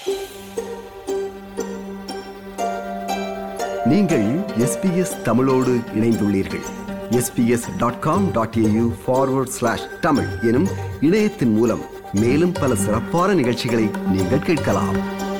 நீங்கள் எஸ்பிஎஸ் தமிழோடு இணைந்துள்ளீர்கள் SBS dot com dot AU forward slash Tamil எனும் இணையத்தின் மூலம் மேலும் பல சிறப்பான நிகழ்ச்சிகளை நீங்கள் கேட்கலாம்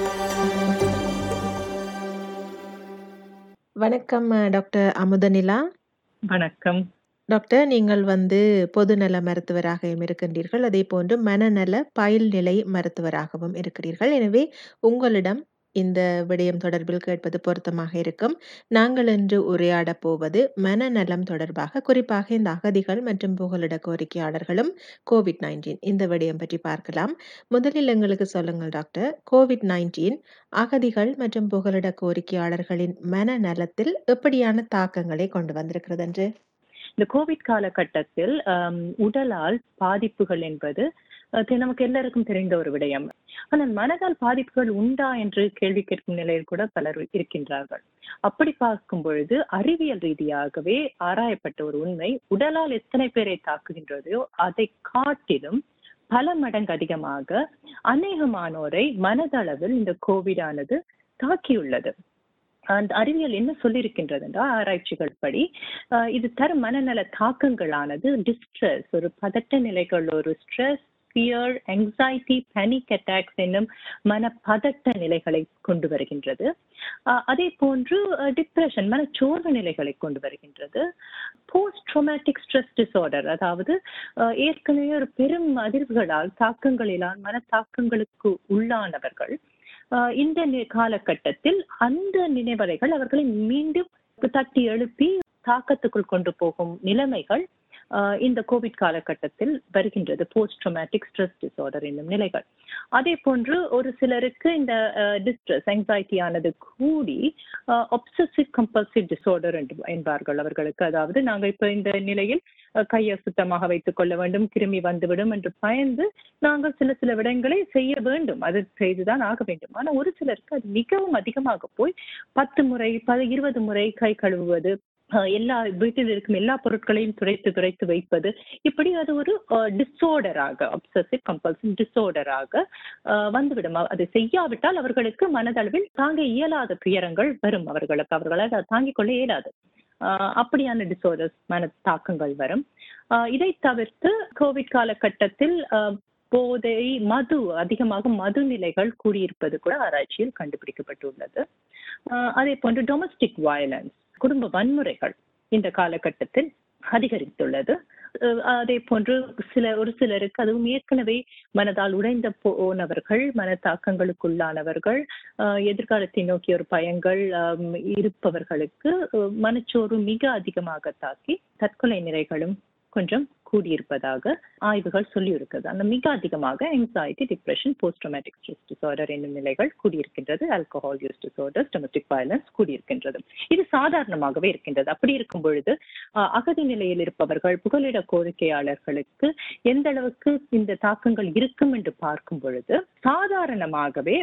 வணக்கம் அஹ், டாக்டர் அமுதநிலா வணக்கம் டாக்டர் நீங்கள் வந்து பொதுநல மருத்துவராகவும் இருக்கின்றீர்கள் அதே போன்று மனநல பயில்நிலை மருத்துவராகவும் இருக்கிறீர்கள் எனவே உங்களிடம் இந்த விடயம் தொடர்பில் கேட்பது பொருத்தமாக இருக்கும் நாங்கள் இன்று உரையாடப் போவது மனநலம் தொடர்பாக குறிப்பாக இந்த அகதிகள் மற்றும் புகலிட கோரிக்கையாளர்களும் கோவிட் நைன்டீன் இந்த விடயம் பற்றி பார்க்கலாம் முதலில் எங்களுக்கு சொல்லுங்கள் டாக்டர் கோவிட் நைன்டீன் அகதிகள் மற்றும் புகலிட கோரிக்கையாளர்களின் மனநலத்தில் எப்படியான தாக்கங்களை கொண்டு வந்திருக்கிறது என்று இந்த கோவிட் காலகட்டத்தில் ஆம், உடலால் பாதிப்புகள் என்பது அஹ், தெ- நமக்கு எல்லாருக்கும் தெரிந்த ஒரு விடயம் ஆனால் மனதால் பாதிப்புகள் உண்டா என்று கேள்வி கேட்கும் நிலையில் கூட பலர் இருக்கின்றார்கள் அப்படி பார்க்கும் பொழுது அறிவியல் ரீதியாகவே ஆராயப்பட்ட ஒரு உண்மை உடலால் எத்தனை பேரை தாக்குகின்றதோ அதை காட்டிலும் பல மடங்கு அதிகமாக அநேகமானோரை மனதளவில் இந்த கோவிட் ஆனது தாக்கியுள்ளது அந்த அறிவியல் என்ன சொல்லியிருக்கின்றது என்றால் ஆராய்ச்சிகள் படி ஆஹ் இது தரும் மனநல தாக்கங்களானது டிஸ்ட்ரெஸ் ஒரு பதட்ட நிலைகள் ஒரு stress fear anxiety panic attacks என்னும் மன பதட்ட நிலைகளை கொண்டு வருகின்றது ஆஹ் அதே போன்று டிப்ரெஷன் மனச்சோர்வு நிலைகளை கொண்டு வருகின்றது போஸ்ட் ட்ரோமேட்டிக் ஸ்ட்ரெஸ் டிசார்டர் அதாவது ஆஹ் ஏற்கனவே ஒரு பெரும் அதிர்வுகளால் தாக்கங்களிலால் மன தாக்கங்களுக்கு உள்ளானவர்கள் ஆஹ் இந்த நி- காலகட்டத்தில் அந்த நினைவலைகள் அவர்களை மீண்டும் தட்டி எழுப்பி தாக்கத்துக்குள் கொண்டு போகும் நிலைமைகள் ஆஹ் இந்த கோவிட் காலகட்டத்தில் வருகின்றது போஸ்ட் ட்ரோமேட்டிக் ஸ்ட்ரெஸ் டிசார்டர் என்னும் நிலைகள் அதே போன்று ஒரு சிலருக்கு இந்த டிஸ்ட்ரெஸ் anxiety ஆனது கூடி ஒப்சசிவ் கம்பல்சிவ் டிசார்டர் என்பார்கள் அவர்களுக்கு அதாவது நாங்கள் இப்ப இந்த நிலையில் அஹ், கையை சுத்தமாக வைத்துக் கொள்ள வேண்டும் கிருமி வந்துவிடும் என்று பயந்து நாங்கள் சில சில விடயங்களை செய்ய வேண்டும் அது செய்துதான் ஆக வேண்டும் ஆனா ஒரு சிலருக்கு அது மிகவும் அதிகமாக போய் பத்து முறை பல இருபது முறை கை கழுவுவது அஹ், எல்லா வீட்டில் இருக்கும் எல்லா பொருட்களையும் துடைத்து துடைத்து வைப்பது இப்படி அது ஒரு டிஸார்டராக அப்சசிவ் கம்பல்சிவ் டிஸார்டராக வந்துவிடும் அ- அதை செய்யாவிட்டால் அவர்களுக்கு மனதளவில் தாங்க இயலாத துயரங்கள் வரும் அவர்களுக்கு அவர்களால் அதை தாங்கிக் கொள்ள இயலாது ஆஹ் அப்படியான டிசார்டர்ஸ் மன தாக்கங்கள் வரும் ஆஹ் இதை தவிர்த்து கோவிட் காலகட்டத்தில் ஆஹ் போதை மது அதிகமாக மது நிலைகள் கூடியிருப்பது கூட ஆராய்ச்சியில் கண்டுபிடிக்கப்பட்டுள்ளது ஆஹ் அதே போன்று டொமஸ்டிக் வயலன்ஸ் குடும்ப வன்முறைகள் இந்த காலகட்டத்தில் அதிகரித்துள்ளது அஹ் அதே போன்று சில ஒரு சிலருக்கு அதுவும் ஏற்கனவே மனதால் உடைந்த போனவர்கள் மன தாக்கங்களுக்குள்ளானவர்கள் ஆஹ் எதிர்காலத்தை நோக்கிய ஒரு பயங்கள் ஆம், இருப்பவர்களுக்கு அஹ், மனச்சோர்வு மிக அதிகமாக தாக்கி தற்கொலை நிறைகளும் கொஞ்சம் கூடியிருப்பதாக ஆய்வுகள் சொல்லியிருக்கிறது அந்த மிக அதிகமாக anxiety depression post traumatic stress disorder என்னும் நிலைகள் கூடியிருக்கின்றது alcohol use disorders domestic violence கூடியிருக்கின்றது இது சாதாரணமாகவே இருக்கின்றது அப்படி இருக்கும் பொழுது ஆஹ், அகதி நிலையில் இருப்பவர்கள் புகலிட கோரிக்கையாளர்களுக்கு எந்த அளவுக்கு இந்த தாக்கங்கள் இருக்கும் என்று பார்க்கும் பொழுது சாதாரணமாகவே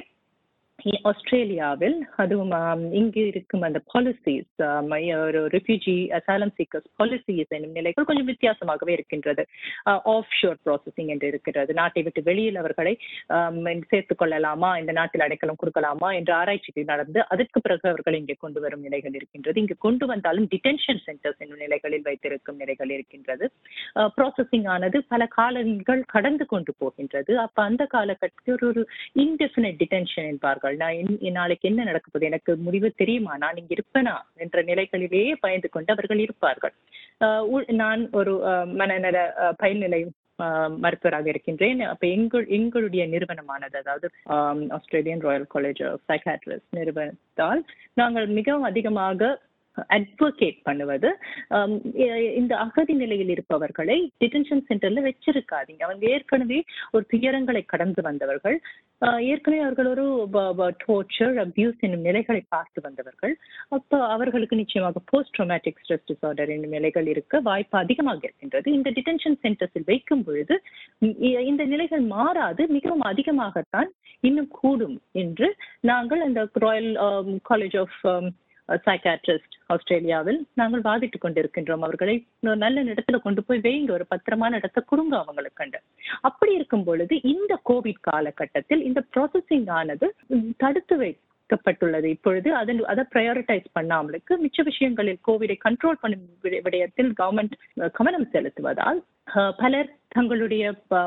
இ- ஆஸ்திரேலியாவில் அதுவும் ஆம், இங்கு இருக்கும் அந்த பாலிசிஸ் ஒரு ரிஃப்யூஜி அசாலம் சீக்கர்ஸ் பாலிசிஸ் என்னும் நிலைகள் கொஞ்சம் வித்தியாசமாகவே இருக்கின்றது ஆஃப் ஷோர் ப்ராசஸிங் என்று இருக்கிறது நாட்டை விட்டு வெளியில் அவர்களை ஆம், சேர்த்துக் கொள்ளலாமா இந்த நாட்டில் அடைக்கலம் கொடுக்கலாமா என்ற ஆராய்ச்சிகள் நடந்து அதற்கு பிறகு அவர்கள் இங்கே கொண்டு வரும் நிலைகள் இருக்கின்றது இங்கு கொண்டு வந்தாலும் டிடென்ஷன் சென்டர்ஸ் என்னும் நிலைகளில் வைத்திருக்கும் நிலைகள் இருக்கின்றது ப்ராசஸிங் ஆனது பல காலங்கள் கடந்து கொண்டு போகின்றது அப்ப அந்த காலகட்டத்தில் ஒரு ஒரு இன்டெஃபினட் டிடென்ஷன் என்பார்கள் நான் இன்- நாளைக்கு என்ன நடக்க போகுது எனக்கு முடிவு தெரியுமா நான் இங்க இருப்பேனா என்ற நிலைகளிலேயே பயந்து கொண்டு அவர்கள் இருப்பார்கள் ஆஹ் உள்- நான் ஒரு ஆஹ் மனநல ஆஹ் பயில்நிலை ஆஹ் மருத்துவராக இருக்கின்றேன் அப்ப எங்கள் எங்களுடைய நிறுவனமானது அதாவது Australian royal college of psychiatrist நிறுவனத்தால் நாங்கள் மிகவும் அதிகமாக அட்வொகேட் பண்ணுவது ஆம், இ- இந்த அகதி நிலையில் இருப்பவர்களை டிடென்ஷன் சென்டர்ல வச்சிருக்காதீங்க அவங்க ஏற்கனவே ஒரு துயரங்களை கடந்து வந்தவர்கள் ஆஹ் ஏற்கனவே அவர்கள் ஒரு டோர்ச்சர் அபியூஸ் என்னும் நிலைகளை பார்த்து வந்தவர்கள் அப்போ அவர்களுக்கு நிச்சயமாக போஸ்ட் ட்ரோமேட்டிக் ஸ்ட்ரெஸ் டிசார்டர் என்னும் நிலைகள் இருக்க வாய்ப்பு அதிகமாக இருக்கின்றது இந்த டிடென்ஷன் சென்டர்ஸில் வைக்கும் பொழுது ம், இ- இந்த நிலைகள் மாறாது மிகவும் அதிகமாகத்தான் இன்னும் கூடும் என்று நாங்கள் இந்த ராயல் காலேஜ் ஆஃப் சைக்காட்ரிஸ்ட் ஆஸ்திரேலியாவில் நாங்கள் வாதிட்டுக் கொண்டிருக்கின்றோம் அவர்களை ஒரு நல்ல இடத்துல கொண்டு போய் வைங்க ஒரு பத்திரமான இடத்தை கொடுங்க அவங்களுக்கு கண்டு அப்படி இருக்கும் பொழுது இந்த கோவிட் காலகட்டத்தில் இந்த ப்ராசஸிங் ஆனது உம், தடுத்து வைக்கப்பட்டுள்ளது இப்பொழுது அதன் அதை ப்ரையாரிட்டைஸ் பண்ணாமலுக்கு மிச்ச விஷயங்களில் கோவிடை கண்ட்ரோல் பண்ணும் விட- விடயத்தில் கவர்மெண்ட் கவனம் செலுத்துவதால் அஹ், பலர் தங்களுடைய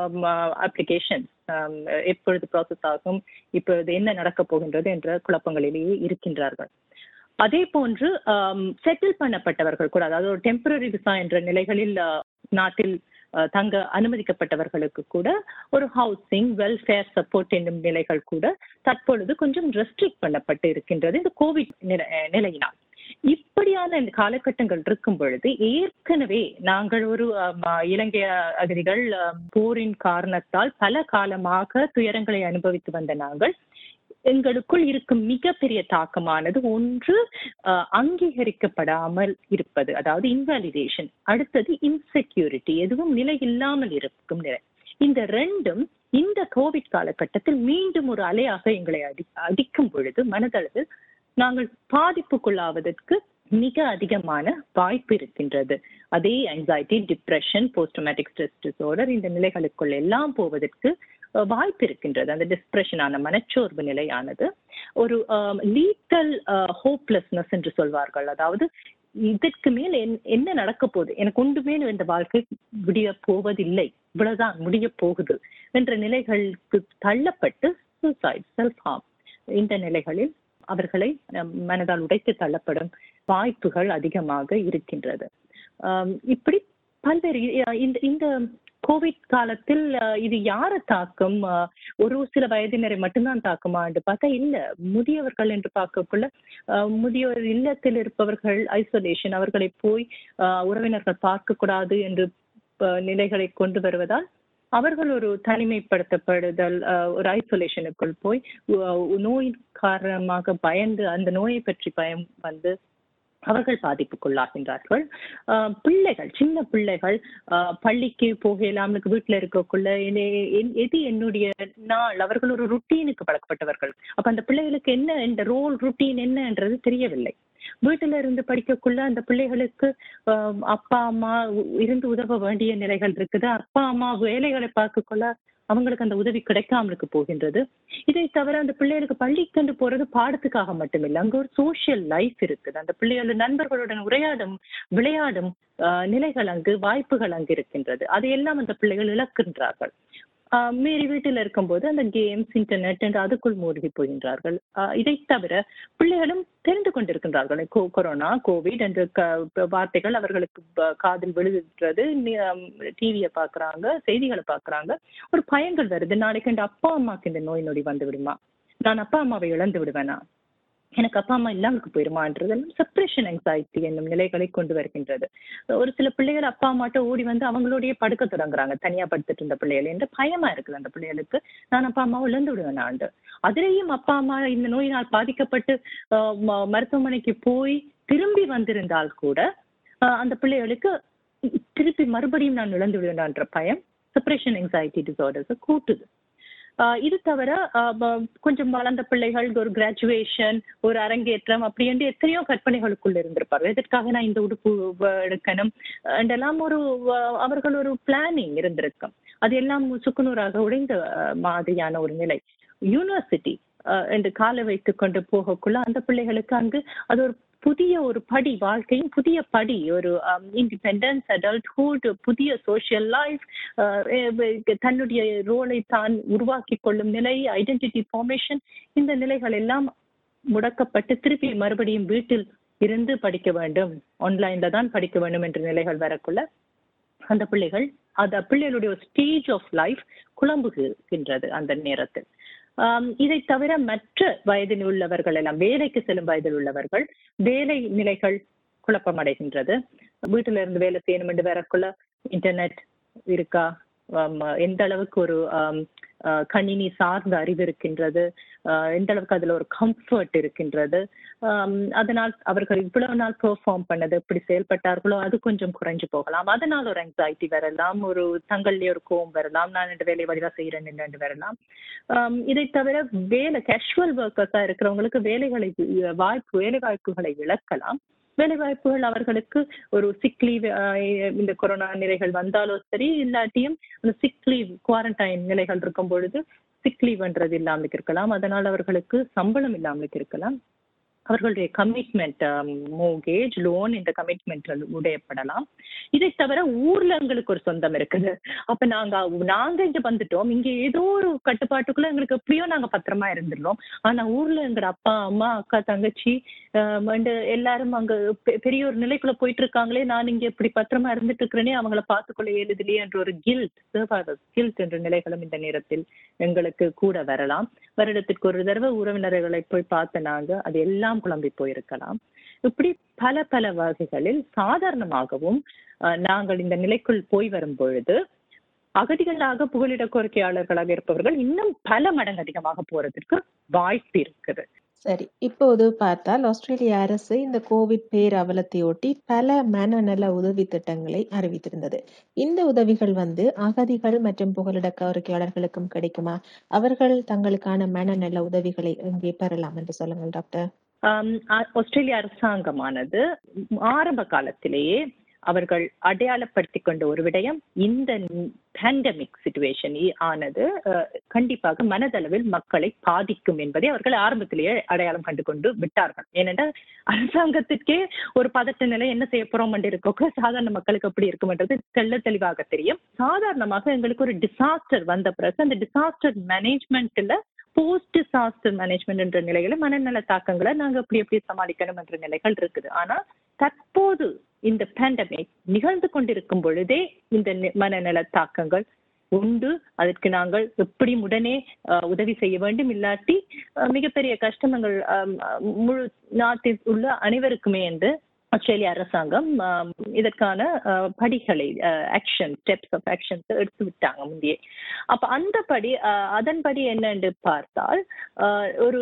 அப்ளிகேஷன் எப்பொழுது ப்ராசஸ் ஆகும் இப்பொழுது என்ன நடக்கப் போகின்றது என்ற குழப்பங்களிலேயே இருக்கின்றார்கள் அதே போன்று செட்டில் பண்ணப்பட்டவர்கள் கூட அதாவது ஒரு டெம்பரரி விசா என்ற நிலைகளில் அஹ், நாட்டில் அஹ், தங்க அனுமதிக்கப்பட்டவர்களுக்கு கூட ஒரு ஹவுசிங் வெல்ஃபேர் சப்போர்ட் என்னும் நிலைகள் கூட தற்பொழுது கொஞ்சம் ரெஸ்ட்ரிக்ட் பண்ணப்பட்டு இருக்கின்றது இந்த கோவிட் நில- அஹ், நிலையினால் இப்படியான இந்த காலகட்டங்கள் இருக்கும் பொழுது ஏற்கனவே நாங்கள் ஒரு ஆம், இலங்கை அகதிகள் ஆம், போரின் காரணத்தால் பல காலமாக துயரங்களை அனுபவித்து வந்த நாங்கள் எங்களுக்குள் இருக்கும் மிகப்பெரிய தாக்கமானது ஒன்று அஹ், அங்கீகரிக்கப்படாமல் இருப்பது அதாவது இன்வாலிடேஷன் அடுத்தது இன்செக்யூரிட்டி எதுவும் நிலை இல்லாமல் இருக்கும் நிலை இந்த ரெண்டும் இந்த கோவிட் காலகட்டத்தில் மீண்டும் ஒரு அலையாக எங்களை அடி அடிக்கும் பொழுது மனதளவில் நாங்கள் பாதிப்புக்குள்ளாவதற்கு மிக அதிகமான வாய்ப்பு இருக்கின்றது அதே anxiety depression post traumatic stress disorder இந்த நிலைகளுக்குள் எல்லாம் போவதற்கு அஹ், வாய்ப்பு இருக்கின்றது அந்த டிப்ரெஷனான மனச்சோர்வு நிலையானது ஒரு லீட்டல் ஹோப்லெஸ்னஸ் என்று சொல்வார்கள் அதாவது இதற்கு மேல் என்- என்ன நடக்க போகுது எனக்கு ஒன்றுமே இந்த வாழ்க்கை முடிய போவதில்லை இவ்வளவுதான் முடிய போகுது என்ற நிலைகளுக்கு தள்ளப்பட்டு சூசைட் செல்ஃப் ஹார்ம் இந்த நிலைகளில் அவர்களை அஹ், மனதால் உடைத்து தள்ளப்படும் வாய்ப்புகள் அதிகமாக இருக்கின்றது ஆம், இப்படி பல்வேறு இ- இந்த இந்த கோவிட் காலத்தில் அஹ், இது யாரை தாக்கும் அஹ், ஒரு சில வயதினரை மட்டும்தான் தாக்குமா என்று பார்த்தா இல்ல முதியவர்கள் என்று பார்க்கக்குள்ள அஹ், முதியோர் இல்லத்தில் இருப்பவர்கள் ஐசோலேஷன் அவர்களை போய் அஹ், உறவினர்கள் பார்க்க கூடாது என்று அஹ், நிலைகளை கொண்டு வருவதால் அவர்கள் ஒரு தனிமைப்படுத்தப்படுதல் அஹ், ஒரு ஐசோலேஷனுக்குள் போய் அஹ், நோயின் காரணமாக பயந்து அந்த நோயை பற்றி பயம் வந்து அவர்கள் பாதிப்புக்குள்ளாகின்றார்கள் ஆஹ் பிள்ளைகள் சின்ன பிள்ளைகள் ஆஹ் பள்ளிக்கு போகலாம்னு வீட்டுல இருக்கக்குள்ள என்னை- என்- எது என்னுடைய நாள் அவர்கள் ஒரு ருட்டீனுக்கு பழக்கப்பட்டவர்கள் அப்ப அந்த பிள்ளைகளுக்கு என்ன இந்த ரோல் ருட்டீன் என்னன்றது தெரியவில்லை வீட்டுல இருந்து படிக்கக்குள்ள அந்த பிள்ளைகளுக்கு ஆஹ் அப்பா அம்மா உ- இருந்து உதவ வேண்டிய நிலைகள் இருக்குது அப்பா அம்மா வேலைகளை பார்க்கக்குள்ள அவங்களுக்கு அந்த உதவி கிடைக்காமலுக்கு போகின்றது இதை தவிர அந்த பிள்ளைகளுக்கு பள்ளிக்கென்று போறது பாடத்துக்காக மட்டுமில்லை அங்க ஒரு சோஷியல் லைஃப் இருக்குது அந்த பிள்ளைகளோட நண்பர்களுடன் உரையாடும் விளையாடும் ஆஹ், நிலைகள் அங்கு வாய்ப்புகள் அங்கு இருக்கின்றது அதையெல்லாம் அந்த பிள்ளைகள் இழக்கின்றார்கள் ஆஹ், மீறி வீட்டில் இருக்கும்போது அந்த கேம்ஸ் இன்டர்நெட் என்று அதுக்குள் மூழ்கி போகின்றார்கள் ஆஹ், இதை தவிர பிள்ளைகளும் தெரிந்து கொண்டிருக்கின்றார்கள் கொ- கொரோனா கோவிட் என்ற க- வார்த்தைகள் அவர்களுக்கு ப- காதில் விழுகிறது டிவியை பார்க்கறாங்க செய்திகளை பார்க்கறாங்க ஒரு பயங்கள் வருது நாளைக்கு என் அப்பா அம்மாக்கு இந்த நோய் நொடி வந்து விடுமா நான் அப்பா அம்மாவை இழந்து விடுவேனா எனக்கு அப்பா அம்மா இல்லாமலுக்கு போயிருமான்றதெல்லாம் செப்பரேஷன் anxiety என்னும் நிலைகளை கொண்டு வருகின்றது ஒரு சில பிள்ளைகள் அப்பா அம்மாட்ட ஓடி வந்து அவங்களோடய படுக்க தொடங்குறாங்க தனியா படுத்துட்டு இருந்த பிள்ளைகள் என்ற பயமா இருக்குது அந்த பிள்ளைகளுக்கு நான் அப்பா அம்மாவை இழந்து விடுவேன் ஆண்டு அதிலேயும் அப்பா அம்மா இந்த நோயினால் பாதிக்கப்பட்டு ஆஹ் ம- மருத்துவமனைக்கு போய் திரும்பி வந்திருந்தால் கூட ஆஹ் அந்த பிள்ளைகளுக்கு திருப்பி மறுபடியும் நான் இழந்து விடுவேன்ன்ற பயம் செப்பரேஷன் anxiety டிசார்டர்ஸ் கூட்டுது ஆஹ் இது தவிர ஆஹ் ப- கொஞ்சம் வளர்ந்த பிள்ளைகள் ஒரு கிராஜுவேஷன் ஒரு அரங்கேற்றம் அப்படி என்று எத்தனையோ கற்பனைகளுக்குள் இருந்திருப்பார்கள் எதற்காக நான் இந்த உடுப்பு வ- எடுக்கணும் எல்லாம் ஒரு வ- அவர்கள் ஒரு பிளானிங் இருந்திருக்கும் அது எல்லாம் சுக்குநூறாக உடைந்த ஆஹ் மாதிரியான ஒரு நிலை யூனிவர்சிட்டி என்று காலை வைத்துக் கொண்டு போகக்குள்ள அந்த பிள்ளைகளுக்கு அங்கு அது ஒரு புதிய ஒரு படி வாழ்க்கையின் புதிய படி ஒரு இண்டிபெண்டன்ஸ் அடல்ட்ஹுட் புதிய சோஷியல் லைஃப் தன்னுடைய ரோலை தான் உருவாக்கி கொள்ளும் நிலை ஐடென்டிட்டி ஃபார்மேஷன் இந்த நிலைகள் எல்லாம் முடக்கப்பட்டு திருப்பி மறுபடியும் வீட்டில் இருந்து படிக்க வேண்டும் ஆன்லைன்ல தான் படிக்க வேண்டும் என்ற நிலைகள் வரக்குள்ள அந்த பிள்ளைகள் அந்த பிள்ளைகளுடைய ஸ்டேஜ் ஆஃப் லைஃப் குழம்புகின்றது அந்த நேரத்தில் ஆம், இதை தவிர மற்ற வயதில் உள்ளவர்கள் எல்லாம் வேலைக்கு செல்லும் வயதில் உள்ளவர்கள் வேலை நிலைகள் குழப்பமடைகின்றது வீட்டில இருந்து வேலை செய்யணும் என்று வரக்குள்ள இன்டர்நெட் இருக்கா ஆம், எந்த அளவுக்கு ஒரு அஹ், கணினி சார்ந்த அறிவு இருக்கின்றது அஹ், எந்த அளவுக்கு அதுல ஒரு கம்ஃபர்ட் இருக்கின்றது ஆம், அதனால் அவர்கள் இவ்வளவு நாள் பெர்ஃபார்ம் பண்ணது எப்படி செயல்பட்டார்களோ அது கொஞ்சம் குறைஞ்சு போகலாம் அதனால் ஒரு anxiety வரலாம் ஒரு தங்கள்லயே ஒரு கோவம் வரலாம் நான் இந்த வேலையை வடிவா செய்யறேன் என்று வரலாம் ஆம், இதை தவிர வேலை கேஷுவல் ஒர்க்கர்ஸா இருக்கிறவங்களுக்கு வேலைகளை அஹ், வாய்ப்பு வேலை வாய்ப்புகளை இழக்கலாம் வேலை வாய்ப்புகள் அவர்களுக்கு ஒரு சிக் லீவ் இந்த கொரோனா நிலைகள் வந்தாலும் சரி இல்லாட்டியும் அந்த சிக் லீவ் குவாரண்டைன் நிலைகள் இருக்கும் பொழுது சிக் லீவ்ன்றது இல்லாமல் இருக்கலாம் அதனால் அவர்களுக்கு சம்பளம் இல்லாமல் இருக்கலாம் அவர்களுடைய கமிட்மெண்ட் மோகேஜ் லோன் இந்த கமிட்மெண்ட் உடையப்படலாம் இதை தவிர ஊர்ல எங்களுக்கு ஒரு சொந்தம் இருக்குது அப்ப நாங்க நாங்க இங்க வந்துட்டோம் இங்க ஏதோ ஒரு கட்டுப்பாட்டுக்குள்ள எங்களுக்கு எப்படியோ நாங்க பத்திரமா இருந்துடுறோம் ஆனா ஊர்ல எங்க அப்பா அம்மா அக்கா தங்கச்சி ஆஹ் and எல்லாரும் அங்க பெ- பெரிய ஒரு நிலைக்குள்ள போயிட்டு இருக்காங்களே நான் இங்க இப்படி பத்திரமா இருந்துட்டு இருக்கிறேனே அவங்கள பார்த்துக்கொள்ள எழுதலையே என்ற ஒரு கில்ட் கில்ட் என்ற நிலைகளும் இந்த நேரத்தில் எங்களுக்கு கூட வரலாம் வருடத்திற்கு ஒரு தடவை உறவினர்களை போய் பார்த்த நாங்க அது எல்லாம் குழம்பி போயிருக்கலாம் இப்படி பல பல வகைகளில் சாதாரணமாகவும் அஹ், நாங்கள் இந்த நிலைக்குள் போய் வரும் பொழுது அகதிகளாக புகலிட கோரிக்கையாளர்களாக இருப்பவர்கள் இன்னும் பல மடங்கு அதிகமாக போறதுக்கு வாய்ப்பு இருக்குது சரி இப்போது பார்த்தால் ஆஸ்திரேலிய அரசு இந்த கோவிட் பேரவலத்தையொட்டி பல மனநல உதவி திட்டங்களை அறிவித்திருந்தது இந்த உதவிகள் வந்து அகதிகள் மற்றும் புகலிட கோரிக்கையாளர்களுக்கும் கிடைக்குமா அவர்கள் தங்களுக்கான மனநல உதவிகளை எங்கே பெறலாம் என்று சொல்லுங்கள் டாக்டர் ஆம், ஆ- ஆஸ்திரேலிய அரசாங்கமானது ஆரம்ப காலத்திலேயே அவர்கள் அடையாளப்படுத்தி கொண்ட ஒரு விடயம் இந்த பேண்டமிக் சுச்சுவேஷன் ஆனது அஹ், கண்டிப்பாக மனதளவில் மக்களை பாதிக்கும் என்பதை அவர்கள் ஆரம்பத்திலேயே அடையாளம் கண்டு கொண்டு விட்டார்கள் ஏனென்றால் அரசாங்கத்திற்கே ஒரு பதட்ட நிலை என்ன செய்ய போறோம் என்று இருக்கோ சாதாரண மக்களுக்கு எப்படி இருக்கும்ன்றது தெள்ள தெளிவாக தெரியும் சாதாரணமாக எங்களுக்கு ஒரு டிசாஸ்டர் வந்த பிறகு அந்த டிசாஸ்டர் மேனேஜ்மெண்ட்ல போஸ்ட் டிசாஸ்டர் மேனேஜ்மெண்ட் என்ற நிலையில மனநல தாக்கங்களை நாங்க எப்படி எப்படி சமாளிக்கணும் என்ற நிலைகள் இருக்குது ஆனா தற்போது இந்த பேண்டமிக் நிகழ்ந்து கொண்டிருக்கும் பொழுதே இந்த நி- மனநல தாக்கங்கள் உண்டு அதற்கு நாங்கள் எப்படி உடனே அஹ், உதவி செய்ய வேண்டும் இல்லாட்டி அஹ், மிகப்பெரிய கஷ்டங்கள் அஹ், முழு நாட்டில் உள்ள அனைவருக்குமே என்று ஆஸ்திரேலிய அரசாங்கம் ஆம், இதற்கான அஹ், படிகளை ஆக்ஷன் ஸ்டெப்ஸ் ஆஃப் ஆக்ஷன்ஸ் எடுத்து விட்டாங்க முந்தையே அப்ப அந்த படி அஹ், அதன்படி என்ன என்று பார்த்தால் அஹ், ஒரு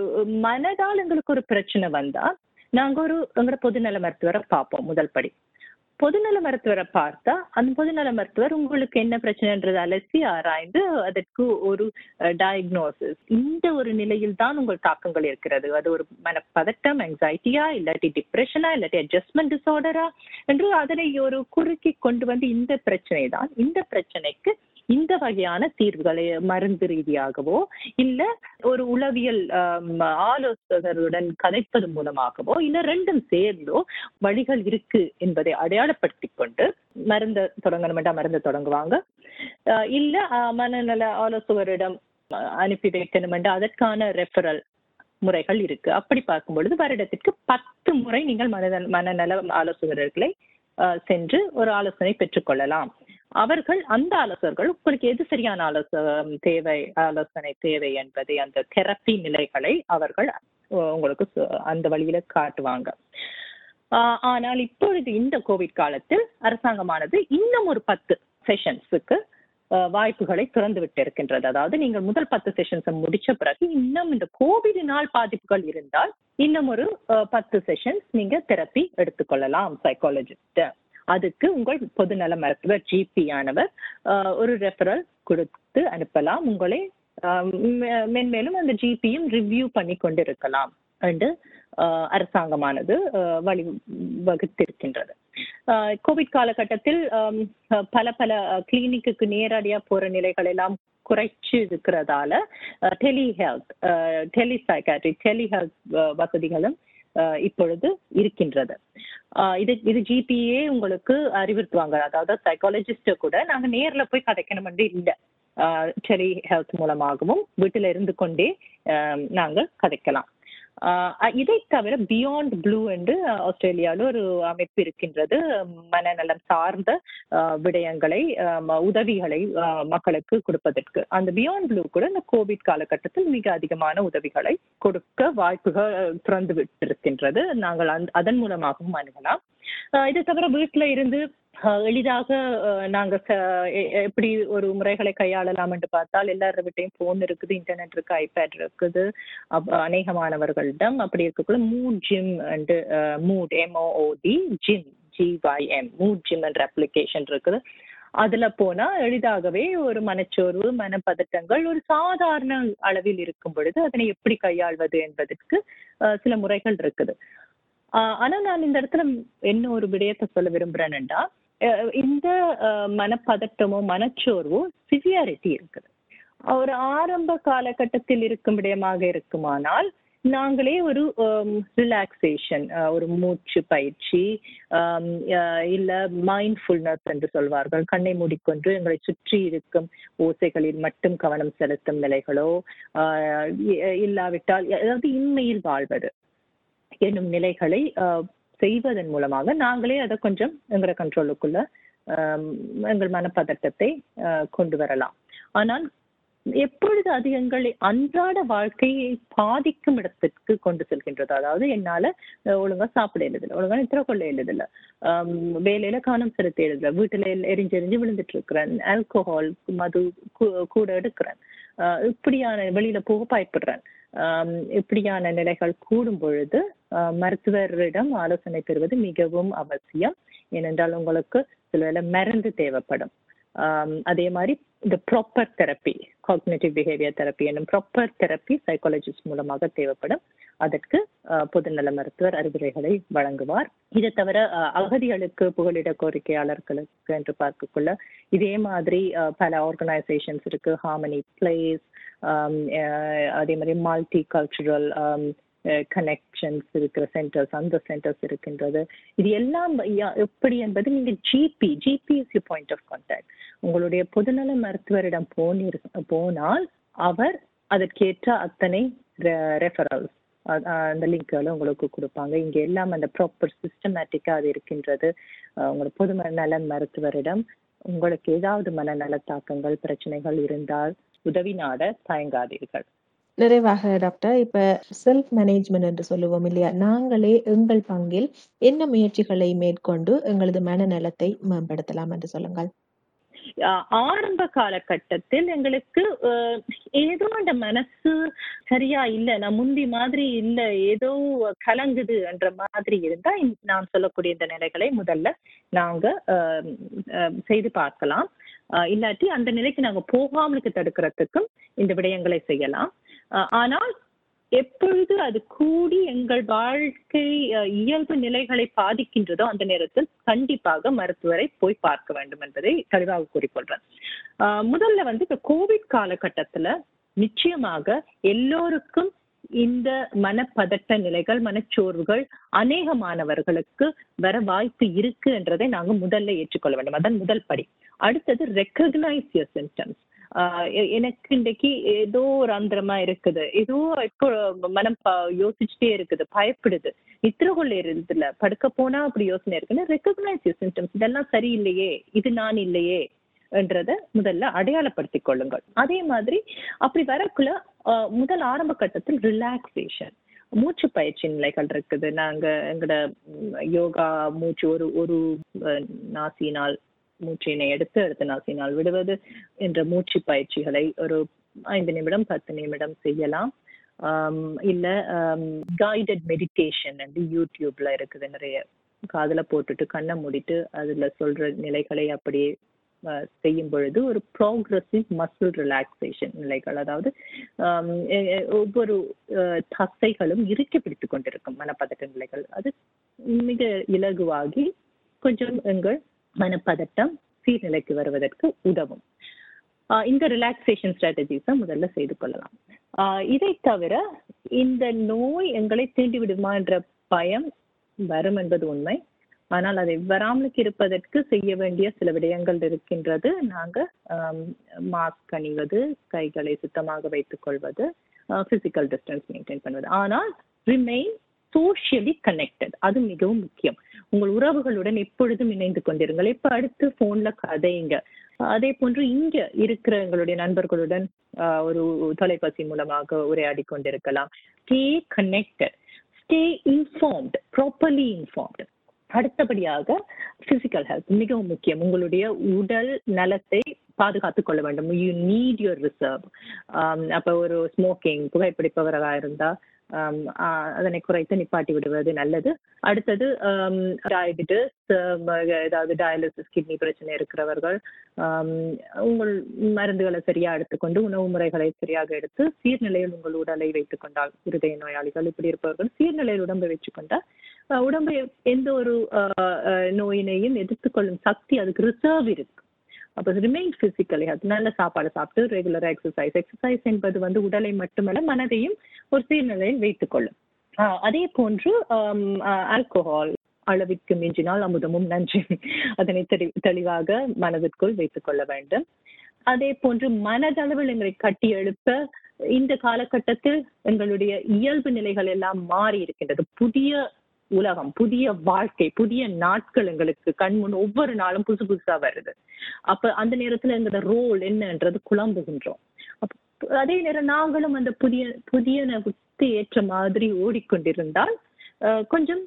மனதால் எங்களுக்கு ஒரு பிரச்சனை வந்தா நாங்க ஒரு எங்களோட பொதுநல மருத்துவரை பார்ப்போம் முதல் படி பொதுநல மருத்துவரை பார்த்தா அந்த பொதுநல மருத்துவர் உங்களுக்கு என்ன பிரச்சனைன்றது அலசி ஆராய்ந்து அதற்கு ஒரு டயக்னோசிஸ் இந்த ஒரு நிலையில் தான் உங்கள் தாக்கங்கள் இருக்கிறது அது ஒரு மனப்பதட்டம் anxietyயா இல்லாட்டி டிப்ரெஷனா இல்லாட்டி அட்ஜஸ்ட்மெண்ட் டிசார்டரா என்று அதனை ஒரு குறுக்கி கொண்டு வந்து இந்த பிரச்சனை தான் இந்த பிரச்சனைக்கு இந்த வகையான தீர்வுகளை மருந்து ரீதியாகவோ இல்ல ஒரு உளவியல் ஆம், ஆலோசகருடன் கதைப்பது மூலமாகவோ இல்ல ரெண்டும் சேர்ந்தோ வழிகள் இருக்கு என்பதை அடையாளப்படுத்திக் கொண்டு மருந்த தொடங்கணுமெண்டா மருந்து தொடங்குவாங்க அஹ் இல்ல அஹ், மனநல ஆலோசகரிடம் அஹ், அனுப்பி வைக்கணுமெண்டா அதற்கான ரெஃபரல் முறைகள் இருக்கு அப்படி பார்க்கும் பொழுது வருடத்திற்கு பத்து முறை நீங்கள் மனநல மனநல ஆலோசகர்களை அஹ், சென்று ஒரு ஆலோசனை பெற்றுக்கொள்ளலாம் அவர்கள் அந்த ஆலோசகர்கள் உங்களுக்கு எது சரியான ஆலோசனை தேவை ஆலோசனை தேவை என்பதை அந்த தெரப்பி நிலைகளை அவர்கள் அஹ், உங்களுக்கு சொ- அந்த வழியில காட்டுவாங்க ஆஹ் ஆனால் இப்பொழுது இந்த கோவிட் காலத்தில் அரசாங்கமானது இன்னும் ஒரு பத்து செஷன்ஸுக்கு வாய்ப்புகளை திறந்து விட்டு இருக்கின்றது அதாவது நீங்கள் முதல் பத்து செஷன்ஸ் முடிச்ச பிறகு இன்னும் இந்த கோவிடினால் பாதிப்புகள் இருந்தால் இன்னும் ஒரு அஹ், பத்து செஷன்ஸ் நீங்க தெரப்பி எடுத்துக்கொள்ளலாம் சைக்காலஜிஸ்ட் அதுக்கு உங்கள் பொதுநல மருத்துவர் ஜிபி ஆனவர் ஆஹ், ஒரு ரெஃபரல் கொடுத்து அனுப்பலாம் உங்களை ஆஹ், மெ- மென்மேலும் அந்த ஜிபியும் ரிவ்யூ பண்ணி கொண்டிருக்கலாம் என்று ஆஹ், அரசாங்கமானது ஆஹ், வழி வகுத்திருக்கின்றது ஆஹ், கோவிட் காலகட்டத்தில் ஆம், பல பல கிளினிக்கு நேரடியா போற நிலைகள் எல்லாம் குறைச்சு இருக்கிறதால telehealth telepsychiatry telehealth வசதிகளும் ஆஹ், இப்பொழுது இருக்கின்றது ஆஹ் இது இது ஜிபிஏ உங்களுக்கு அறிவுறுத்துவாங்க அதாவது சைக்காலஜிஸ்ட கூட நாங்க நேர்ல போய் கதைக்கணும் இல்ல டெலி ஹெல்த் மூலமாகவும் வீட்டில இருந்து கொண்டே ஆஹ் நாங்கள் கதைக்கலாம் ஆஹ் இதை தவிர பியாண்ட் ப்ளூ என்று ஆஸ்திரேலியாவில் ஒரு அமைப்பு இருக்கின்றது மனநலம் சார்ந்த ஆஹ் விடயங்களை ஆஹ் உதவிகளை ஆஹ் மக்களுக்கு கொடுப்பதற்கு அந்த பியாண்ட் ப்ளூ கூட இந்த கோவிட் காலகட்டத்தில் மிக அதிகமான உதவிகளை கொடுக்க வாய்ப்புகள் திறந்து விட்டிருக்கின்றது நாங்கள் அந்த- அதன் மூலமாகவும் அணுகலாம் ஆஹ் இதை தவிர வீட்டுல இருந்து ஆஹ் எளிதாக ஆஹ் நாங்க ச- எ- எப்படி ஒரு முறைகளை கையாளலாம் என்று பார்த்தால் எல்லார வீட்டையும் போன் இருக்குது இன்டர்நெட் இருக்கு ஐபேட் இருக்குது அப்ப அநேகமானவர்களிடம் அப்படி இருக்கக்குள்ள mood gym and mood M O O D gym G Y M mood gym என்ற அப்ளிகேஷன் இருக்குது அதுல போனா எளிதாகவே ஒரு மனச்சோர்வு மனப்பதட்டங்கள் ஒரு சாதாரண அளவில் இருக்கும் பொழுது அதனை எப்படி கையாள்வது என்பதற்கு ஆஹ் சில முறைகள் இருக்குது ஆஹ் ஆனா நான் இந்த இடத்துல என்ன ஒரு விடயத்தை சொல்ல விரும்புறேன்டா அஹ் இந்த அஹ், மனப்பதட்டமோ மனச்சோர்வோ சிவியாரிட்டி இருக்குது ஒரு ஆரம்ப காலகட்டத்தில் இருக்கும் விடயமாக இருக்குமானால் நாங்களே ஒரு ரிலாக்ஸேஷன் ஒரு மூச்சு பயிற்சி ஆம், அஹ், இல்ல மைண்ட்ஃபுல்னஸ் என்று சொல்வார்கள் கண்ணை மூடிக்கொண்டு எங்களை சுற்றி இருக்கும் ஓசைகளில் மட்டும் கவனம் செலுத்தும் நிலைகளோ ஆஹ், இ- இல்லாவிட்டால் அதாவது இன்மையில் வாழ்வது என்னும் நிலைகளை ஆஹ், செய்வதன் மூலமாக நாங்களே அதை கொஞ்சம் எங்களோட கண்ட்ரோலுக்குள்ள ஆம், எங்கள் மனப்பதட்டத்தை ஆஹ், கொண்டு வரலாம் ஆனால் எப்பொழுது அது எங்களை அன்றாட வாழ்க்கையை பாதிக்கும் இடத்திற்கு கொண்டு செல்கின்றது அதாவது என்னால அஹ், ஒழுங்கா சாப்பிட எழுதில்ல ஒழுங்கா நித்திர கொள்ள எழுதில்ல வேலையில கவனம் செலுத்த எழுதல வீட்டுல எல்~ எரிஞ்சு எரிஞ்சு விழுந்துட்டு இருக்கிறேன் ஆல்கோஹால் மது கூ- கூட எடுக்கிறேன் ஆஹ் இப்படியான வெளியில போக பயப்படுறேன் ஆம், இப்படியான நிலைகள் கூடும் பொழுது ஆஹ், மருத்துவரிடம் ஆலோசனை பெறுவது மிகவும் அவசியம் ஏனென்றால் உங்களுக்கு சில வேளை மருந்து தேவைப்படும் ஆம், அதே மாதிரி இந்த proper therapy cognitive behaviour therapy என்னும் ப்ராப்பர் தெரப்பி சைக்காலஜிஸ்ட் மூலமாக தேவைப்படும் அதற்கு ஆஹ், பொதுநல மருத்துவர் அறிவுரைகளை வழங்குவார் இதை தவிர ஆஹ், அகதிகளுக்கு புகலிட கோரிக்கையாளர்களுக்கு என்று பார்க்கக்குள்ள இதே மாதிரி ஆஹ், பல ஆர்கனைசேஷன்ஸ் இருக்கு ஹார்மனி பிளேஸ் அதே மாதிரி மல்டி கல்ச்சுரல் கனெக்ஷன்ஸ் இருக்கிற சென்டர்ஸ் அந்த சென்டர்ஸ் இருக்கின்றது இது எல்லாம் யா- எப்படி என்பது நீங்க GP GP is you point of contact உங்களுடைய பொதுநல மருத்துவரிடம் போனீர் போனால் அவர் அதற்கேற்ற அத்தனை ரெஃபரல்ஸ் அந்த லிங்க்களை உங்களுக்கு கொடுப்பாங்க இங்க எல்லாம் அந்த ப்ராப்பர் சிஸ்டமேட்டிக்கா அது இருக்கின்றது அஹ் உங்களோட பொது நல மருத்துவரிடம் உங்களுக்கு ஏதாவது மனநல தாக்கங்கள் பிரச்சனைகள் இருந்தால் உதவி நாட தயங்காதீர்கள் நிறைவாக டாக்டர் இப்ப செல்ஃப் மேனேஜ்மெண்ட் என்று சொல்லுவோம் இல்லையா நாங்களே எங்கள் பங்கில் என்ன முயற்சிகளை மேற்கொண்டு எங்களது மனநலத்தை மேம்படுத்தலாம் என்று சொல்லுங்கள் ஆஹ் ஆரம்ப காலகட்டத்தில் எங்களுக்கு ஆஹ் ஏதோ அந்த மனசு சரியா இல்ல நான் முந்தி மாதிரி இல்ல ஏதோ கலங்குது என்ற மாதிரி இருந்தா இந்த- நான் சொல்லக்கூடிய இந்த நிலைகளை முதல்ல நாங்க ஆஹ் ஆஹ் செய்து பார்க்கலாம் ஆஹ் இல்லாட்டி அந்த நிலைக்கு நாங்க போகாமலுக்கு தடுக்கிறதுக்கும் இந்த விடயங்களை செய்யலாம் ஆஹ் ஆனால் எப்பொழுது அது கூடி எங்கள் வாழ்க்கை அஹ், இயல்பு நிலைகளை பாதிக்கின்றதோ அந்த நேரத்தில் கண்டிப்பாக மருத்துவரை போய் பார்க்க வேண்டும் என்பதை தெளிவாக கூறிக்கொள்றேன் ஆஹ், முதல்ல வந்து இந்த கோவிட் காலகட்டத்துல நிச்சயமாக எல்லோருக்கும் இந்த மனப்பதட்ட நிலைகள் மனச்சோர்வுகள் அநேகமானவர்களுக்கு வர வாய்ப்பு இருக்கு என்றதை நாங்க முதல்ல ஏற்றுக்கொள்ள வேண்டும் அதான் முதல் படி அடுத்தது ரெக்கக்னைஸ் யர் சிம்டம்ஸ் எனக்கு இன்றைக்கு ஏதோ ஒரு அந்தரமா இருக்குது ஏதோ இப்போ மனம் ப- யோசிச்சுட்டே இருக்குது பயப்படுது நித்திர கொள்ள இருந்ததுல படுக்க போனா அப்படி யோசனை இருக்குன்னு ரெக்கக்னைஸ் யூர் சிம்டம்ஸ் இதெல்லாம் சரியில்லையே இது நான் இல்லையே என்றத முதல்ல அடையாளப்படுத்திக் கொள்ளுங்கள் அதே மாதிரி அப்படி வரக்குள்ள ஆஹ், முதல் ஆரம்ப கட்டத்தில் ரிலாக்ஸேஷன் மூச்சு பயிற்சி நிலைகள் இருக்குது நாங்க எங்கட ம், யோகா மூச்சு ஒரு ஒரு அஹ், நாசியினால் மூச்சினை எடுத்து அடுத்த நாசியினால் விடுவது என்ற மூச்சு பயிற்சிகளை ஒரு ஐந்து நிமிடம் பத்து நிமிடம் செய்யலாம் ஆம், இல்ல கைடட் மெடிடேஷன் வந்து யூடியூப்ல இருக்குது நிறைய காதுல போட்டுட்டு கண்ணை மூடிட்டு அதுல சொல்ற நிலைகளை அப்படியே அஹ், செய்யும் பொழுது ஒரு ப்ரோக்ரஸிவ் மசில் ரிலாக்ஸேஷன் நிலைகள் அதாவது ஆம், எ- எ- ஒவ்வொரு அஹ், தசைகளும் இறுக்கி பிடித்துக் கொண்டிருக்கும் மனப்பதட்ட நிலைகள் அது மிக இலகுவாகி கொஞ்சம் எங்கள் மனப்பதட்டம் சீர்நிலைக்கு வருவதற்கு உதவும் ஆஹ் இந்த ரிலாக்ஸேஷன் ஸ்ட்ராட்டஜிஸை முதல்ல செய்து கொள்ளலாம் ஆஹ் இதை தவிர இந்த நோய் எங்களை தீண்டி விடுமா என்ற பயம் வரும் என்பது உண்மை ஆனால் அதை வராமலுக்கு இருப்பதற்கு செய்ய வேண்டிய சில விடயங்கள் இருக்கின்றது நாங்க மாஸ்க் அணிவது கைகளை சுத்தமாக வைத்துக் கொள்வது பிசிக்கல் டிஸ்டன்ஸ் மெயின்டைன் பண்ணுவது ஆனால் ரிமெயின் சோஷியலி கனெக்டட் அது மிகவும் முக்கியம் உங்கள் உறவுகளுடன் எப்பொழுதும் இணைந்து கொண்டிருங்கள் இப்ப அடுத்து போன்ல கதைங்க அதே போன்று இங்க இருக்கிற எங்களுடைய நண்பர்களுடன் ஆஹ், ஒரு தொலைபேசி மூலமாக உரையாடி கொண்டிருக்கலாம் stay connected stay informed properly informed அடுத்தபடியாக பிசிக்கல் ஹெல்த் மிகவும் முக்கியம் உங்களுடைய உடல் நலத்தை பாதுகாத்துக் கொள்ள வேண்டும் யூ நீட் யுவர் ரிசர்வ் அப்ப ஒரு ஸ்மோக்கிங் புகைப்பிடிப்பவராக இருந்தா அதனை குறைத்து நிப்பாட்டி விடுவது நல்லது அடுத்தது டயபிட்டிஸ் ஏதாவது டயாலிசிஸ் கிட்னி பிரச்சனை இருக்கிறவர்கள் உங்கள் மருந்துகளை சரியா எடுத்துக்கொண்டு உணவு முறைகளை சரியாக எடுத்து சீர்நிலையில் உங்கள் உடலை வைத்துக் கொண்டால் இருதய நோயாளிகள் இப்படி இருப்பவர்கள் சீர்நிலையில் உடம்பை வச்சுக்கொண்டால் உடம்பு எந்த ஒரு நோயினையும் எதிர்த்துக்கொள்ளும் சக்தி அதுக்கு ரிசர்வ் இருக்கு அப்போ ரிமைன் பிசிக்கலி அது நல்ல சாப்பாடு சாப்பிட்டு ரெகுலர் எக்ஸசைஸ் எக்ஸசைஸ் என்பது வந்து உடலை மட்டுமல்ல மனதையும் ஒரு சீர்நிலையில் வைத்துக் கொள்ளும் அதே போன்று ஆல்கோஹால் அளவிற்கு மிஞ்சினால் அமுதமும் நன்றி அதனை தெளி தெளிவாக மனதிற்குள் வைத்துக் கொள்ள வேண்டும் அதே போன்று மனதளவில் எங்களை கட்டி எழுப்ப இந்த காலகட்டத்தில் எங்களுடைய இயல்பு நிலைகள் எல்லாம் மாறி இருக்கின்றது புதிய உலகம் புதிய வாழ்க்கை புதிய நாட்கள் எங்களுக்கு கண்முன் ஒவ்வொரு நாளும் புதுசு புதுசா வருது அப்ப அந்த நேரத்துல எங்களோட ரோல் என்னன்றது குழம்புகின்றோம் அதே நேரம் நாங்களும் அந்த புதிய புதிய ஏற்ற மாதிரி ஓடிக்கொண்டிருந்தால் கொஞ்சம்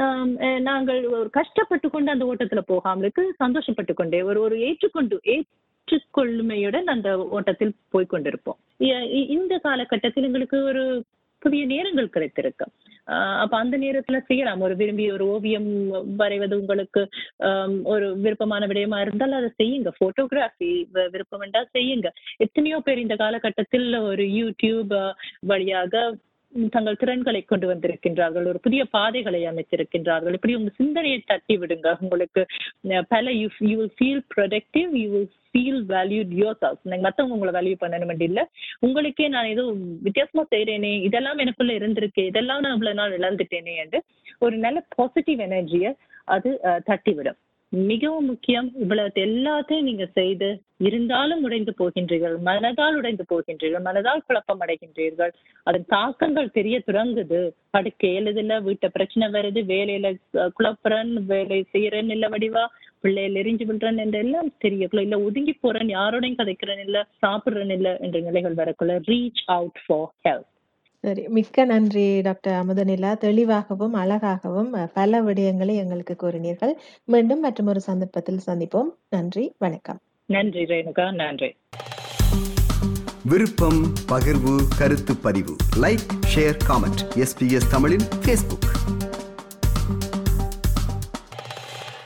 நாங்கள் ஒரு கஷ்டப்பட்டு கொண்டு அந்த ஓட்டத்துல போகாமலுக்கு சந்தோஷப்பட்டு கொண்டே ஒரு ஒரு ஏற்றுக்கொண்டு ஏற்றுக்கொள்ளுமையுடன் அந்த ஓட்டத்தில் போய்கொண்டிருப்போம் இந்த காலகட்டத்தில் எங்களுக்கு ஒரு புதிய நேரங்கள் கிடைத்திருக்கு அப்ப அந்த நேரத்துல செய்யலாம் ஒரு விரும்பி ஒரு ஓவியம் வரைவது உங்களுக்கு ஒரு விருப்பமான விடயமா இருந்தால் அதை செய்யுங்க போட்டோகிராஃபி விருப்பம் என்றால் செய்யுங்க எத்தனையோ பேர் இந்த காலகட்டத்தில் ஒரு யூடியூப் வழியாக தங்கள் திறன்களை கொண்டு வந்திருக்கின்றார்கள் ஒரு புதிய பாதைகளை அமைத்திருக்கின்றார்கள் இப்படி உங்க சிந்தனையை தட்டி விடுங்க உங்களுக்கு பல you you will feel productive you will feel valued yourself நீங்க மத்தவங்க உங்களை வேல்யூ பண்ணணும் இல்ல உங்களுக்கே நான் ஏதோ வித்தியாசமா செய்யறேனே இதெல்லாம் எனக்குள்ள இருந்திருக்கு இதெல்லாம் நான் இவ்வளவு நாள் இழந்துட்டேனே என்று ஒரு நல்ல பாசிட்டிவ் எனர்ஜியை அது தட்டிவிடும் மிகவும் முக்கியம் இவ்வளவு எல்லாத்தையும் நீங்க செய்து இருந்தாலும் உடைந்து போகின்றீர்கள் மனதால் உடைந்து போகின்றீர்கள் மனதால் குழப்பம் அடைகின்றீர்கள் அதன் தாக்கங்கள் தெரிய தொடங்குது படுக்கை எழுதுல வீட்டை பிரச்சனை வருது வேலையில குழப்புறன் வேலை செய்யறேன் இல்ல வடிவா பிள்ளைகள் எரிஞ்சு விடுறேன் என்று எல்லாம் தெரியக்குள்ள இல்ல ஒதுங்கி போறேன் யாரோடையும் கதைக்கிறேன் இல்ல சாப்பிடுறேன் இல்ல என்ற நிலைகள் வரக்குள்ள ரீச் அவுட் ஃபார் ஹெல்த் சரி மிக்க நன்றி டாக்டர் அமுதனிலா தெளிவாகவும் அழகாகவும் பல விடயங்களை எங்களுக்கு கூறினீர்கள் மீண்டும் மற்றும் ஒரு சந்தர்ப்பத்தில் சந்திப்போம் நன்றி வணக்கம் நன்றி ரேணுகா நன்றி விருப்பம் பகிர்வு கருத்து பதிவு லைக் ஷேர் காமெண்ட் எஸ்பிஎஸ் தமிழின் ஃபேஸ்புக்